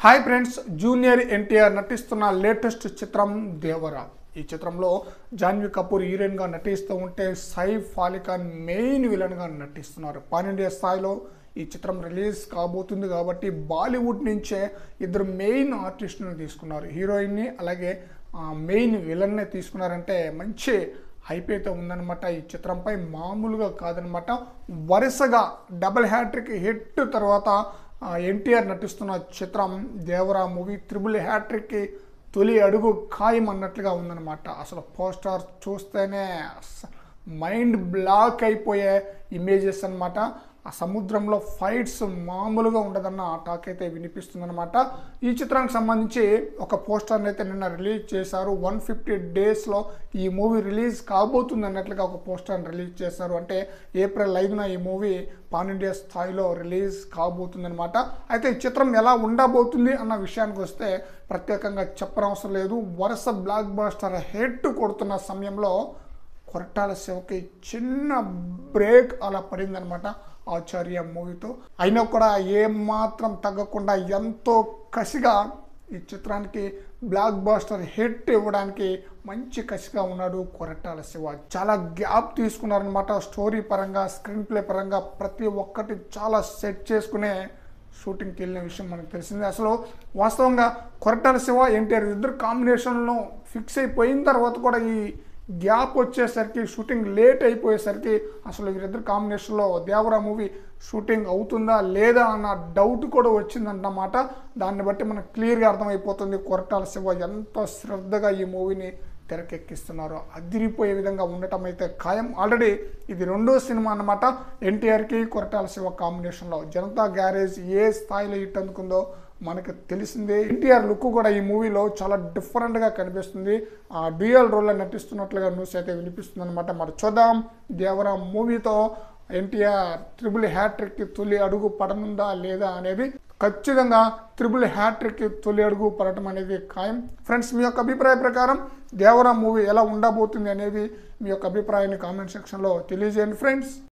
hi friends junior NTR నటిస్తున్న latest చిత్రం దేవరా ఈ చిత్రంలో జాన్వీ కపూర్ హీరోయిన్గా నటిస్తూ ఉంటే సైఫ్ అలీ ఖాన్ మెయిన్ విలన్గా నటిస్తున్నారు పాన్ ఇండియా స్థాయిలో ఈ చిత్రం రిలీజ్ కాబోతుంది కాబట్టి బాలీవుడ్ నుంచే ఇద్దరు మెయిన్ ఆర్టిస్టులను తీసుకున్నారు హీరోయిన్ని అలాగే మెయిన్ విలన్నే తీసుకున్నారంటే మంచి హైప్ అయితే ఉందన్నమాట ఈ చిత్రంపై మామూలుగా కాదనమాట వరుసగా డబుల్ హ్యాట్రిక్ హిట్ తర్వాత ఎన్టీఆర్ నటిస్తున్న చిత్రం దేవరా మూవీ త్రిబుల్ హ్యాట్రిక్కి తొలి అడుగు ఖాయం అన్నట్లుగా ఉందన్నమాట అసలు పోస్టర్ చూస్తేనే అస- మైండ్ బ్లాక్ అయిపోయే ఇమేజెస్ అన్నమాట ఆ సముద్రంలో ఫైట్స్ మామూలుగా ఉండదన్న టాక్ అయితే వినిపిస్తుందన్నమాట ఈ చిత్రానికి సంబంధించి ఒక పోస్టర్ని అయితే నిన్న రిలీజ్ చేశారు వన్ ఫిఫ్టీ డేస్లో ఈ మూవీ రిలీజ్ కాబోతుంది అన్నట్లుగా ఒక పోస్టర్ని రిలీజ్ చేశారు అంటే ఏప్రిల్ ఐదున ఈ మూవీ పాన్ ఇండియా స్థాయిలో రిలీజ్ కాబోతుంది అనమాట అయితే ఈ చిత్రం ఎలా ఉండబోతుంది అన్న విషయానికి వస్తే ప్రత్యేకంగా చెప్పనవసరం లేదు వరుస బ్లాక్ బాస్టర్ హెడ్ కొడుతున్న సమయంలో కొరటాల శివకి చిన్న బ్రేక్ అలా పడిందనమాట ఆచార్య మూవీతో అయినా కూడా ఏమాత్రం తగ్గకుండా ఎంతో కసిగా ఈ చిత్రానికి బ్లాక్ బాస్టర్ హిట్ ఇవ్వడానికి మంచి కసిగా ఉన్నాడు కొరటాల శివ చాలా గ్యాప్ తీసుకున్నారనమాట స్టోరీ పరంగా స్క్రీన్ ప్లే పరంగా ప్రతి ఒక్కటి చాలా సెట్ చేసుకునే షూటింగ్కి వెళ్ళిన విషయం మనకు తెలిసిందే అసలు వాస్తవంగా కొరటాల శివ ఎన్టీఆర్ ఇద్దరు కాంబినేషన్లో ఫిక్స్ అయిపోయిన తర్వాత కూడా ఈ గ్యాప్ వచ్చేసరికి షూటింగ్ లేట్ అయిపోయేసరికి అసలు వీరిద్దరు కాంబినేషన్లో దేవరా మూవీ షూటింగ్ అవుతుందా లేదా అన్న డౌట్ కూడా వచ్చిందన్నమాట దాన్ని బట్టి మనకు క్లియర్గా అర్థమైపోతుంది కొరటాల శివ ఎంతో శ్రద్ధగా ఈ మూవీని తెరకెక్కిస్తున్నారు అదిరిపోయే విధంగా ఉండటం అయితే ఖాయం ఆల్రెడీ ఇది రెండో సినిమా అన్నమాట ఎన్టీఆర్కి కొరటాల శివ కాంబినేషన్లో జనతా గ్యారేజ్ ఏ స్థాయిలో హిట్ అందుకుందో మనకు తెలిసిందే ఎన్టీఆర్ లుక్ కూడా ఈ మూవీలో చాలా డిఫరెంట్గా కనిపిస్తుంది ఆ డ్యూయల్ రోల్లో నటిస్తున్నట్లుగా న్యూస్ అయితే వినిపిస్తుంది అనమాట మరి చూద్దాం దేవరా మూవీతో ఎన్టీఆర్ ట్రిపుల్ హ్యాట్రిక్కి తొలి అడుగు పడనుందా లేదా అనేది ఖచ్చితంగా త్రిబుల్ హ్యాట్రిక్కి తొలి అడుగు పడటం అనేది ఖాయం ఫ్రెండ్స్ మీ యొక్క అభిప్రాయ ప్రకారం దేవరా మూవీ ఎలా ఉండబోతుంది అనేది మీ యొక్క అభిప్రాయాన్ని కామెంట్ సెక్షన్లో తెలియజేయండి ఫ్రెండ్స్